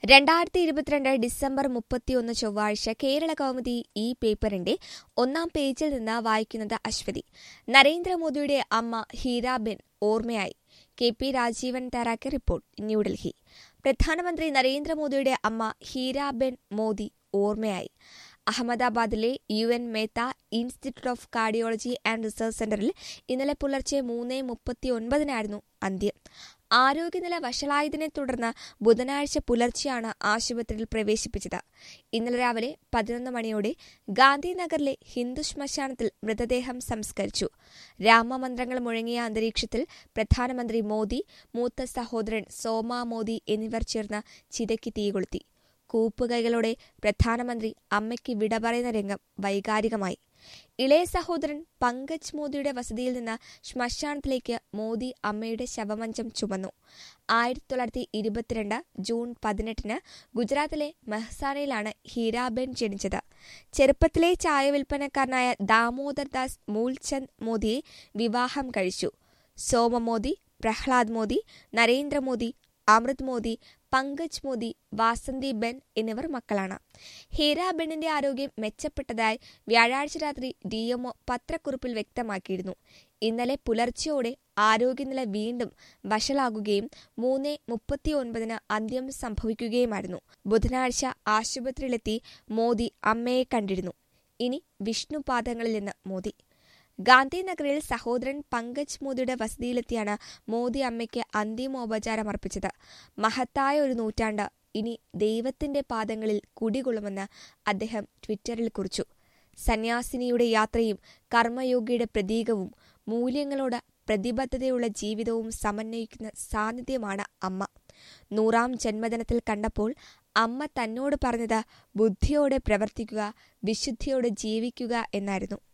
രണ്ടായിരത്തി ഇരുപത്തിരണ്ട് ഡിസംബർ മുപ്പത്തിയൊന്ന് ചൊവ്വാഴ്ച കേരള കൗമുദി ഈ പേപ്പറിന്റെ ഒന്നാം പേജിൽ നിന്ന് വായിക്കുന്നത് അശ്വതി നരേന്ദ്രമോദിയുടെ അമ്മ ഹീരാബെൻ ഓർമ്മയായി കെ പി രാജീവൻ തയ്യാറാക്കിയ റിപ്പോർട്ട് ന്യൂഡൽഹി പ്രധാനമന്ത്രി നരേന്ദ്രമോദിയുടെ അമ്മ ഹീരാബെൻ മോദി ഓർമ്മയായി അഹമ്മദാബാദിലെ U N Mehta institute of cardiology and research സെന്ററിൽ ഇന്നലെ പുലർച്ചെ മൂന്ന് മുപ്പത്തിയൊൻപതിനായിരുന്നു അന്ത്യം ആരോഗ്യനില വഷളായതിനെ തുടർന്ന് ബുധനാഴ്ച പുലർച്ചെയാണ് ആശുപത്രിയിൽ പ്രവേശിപ്പിച്ചത് ഇന്നലെ രാവിലെ പതിനൊന്ന് മണിയോടെ ഗാന്ധിനഗറിലെ ഹിന്ദു ശ്മശാനത്തിൽ മൃതദേഹം സംസ്കരിച്ചു രാമമന്ത്രങ്ങൾ മുഴങ്ങിയ അന്തരീക്ഷത്തിൽ പ്രധാനമന്ത്രി മോദി മൂത്ത സഹോദരൻ സോമ മോദി എന്നിവർ ചേർന്ന് ചിതയ്ക്ക് തീകൊളുത്തി കൂപ്പുകൈകളോടെ പ്രധാനമന്ത്രി അമ്മയ്ക്ക് വിട പറയുന്ന രംഗം വൈകാരികമായി ഇളയ സഹോദരൻ പങ്കജ് മോദിയുടെ വസതിയിൽ നിന്ന് ശ്മശാനത്തിലേക്ക് മോദി അമ്മയുടെ ശവമഞ്ചം ചുമന്നു ആയിരത്തി തൊള്ളായിരത്തി ഇരുപത്തിരണ്ട് ജൂൺ പതിനെട്ടിന് ഗുജറാത്തിലെ മെഹ്സാനയിലാണ് ഹീരാബെൻ ജനിച്ചത് ചെറുപ്പത്തിലെ ചായ വിൽപ്പനക്കാരനായ ദാമോദർ ദാസ് മൂൽചന്ദ് മോദിയെ വിവാഹം കഴിച്ചു സോമ മോദി പ്രഹ്ലാദ് മോദി നരേന്ദ്രമോദി അമൃത് മോദി പങ്കജ് മോദി വാസന്തി ബെൻ എന്നിവർ മക്കളാണ് ഹീരാബെന്നിന്റെ ആരോഗ്യം മെച്ചപ്പെട്ടതായി വ്യാഴാഴ്ച രാത്രി ഡിഎംഒ പത്രക്കുറിപ്പിൽ വ്യക്തമാക്കിയിരുന്നു ഇന്നലെ പുലർച്ചെയോടെ ആരോഗ്യനില വീണ്ടും വഷളാകുകയും മൂന്ന് മുപ്പത്തിയൊൻപതിന് അന്ത്യം സംഭവിക്കുകയുമായിരുന്നു ബുധനാഴ്ച ആശുപത്രിയിലെത്തി മോദി അമ്മയെ കണ്ടിരുന്നു ഇനി വിഷ്ണുപാദങ്ങളിൽ നിന്ന് മോദി ഗാന്ധിനഗറിൽ സഹോദരൻ പങ്കജ് മോദിയുടെ വസതിയിലെത്തിയാണ് മോദി അമ്മയ്ക്ക് അന്തിമോപചാരം അർപ്പിച്ചത് മഹത്തായ ഒരു നൂറ്റാണ്ട് ഇനി ദൈവത്തിന്റെ പാദങ്ങളിൽ കുടികൊള്ളുമെന്ന് അദ്ദേഹം ട്വിറ്ററിൽ കുറിച്ചു സന്യാസിനിയുടെ യാത്രയും കർമ്മയോഗിയുടെ പ്രതീകവും മൂല്യങ്ങളോട് പ്രതിബദ്ധതയുള്ള ജീവിതവും സമന്വയിക്കുന്ന സാന്നിധ്യമാണ് അമ്മ നൂറാം ജന്മദിനത്തിൽ കണ്ടപ്പോൾ അമ്മ തന്നോട് പറഞ്ഞത് ബുദ്ധിയോടെ പ്രവർത്തിക്കുക വിശുദ്ധിയോടെ ജീവിക്കുക എന്നായിരുന്നു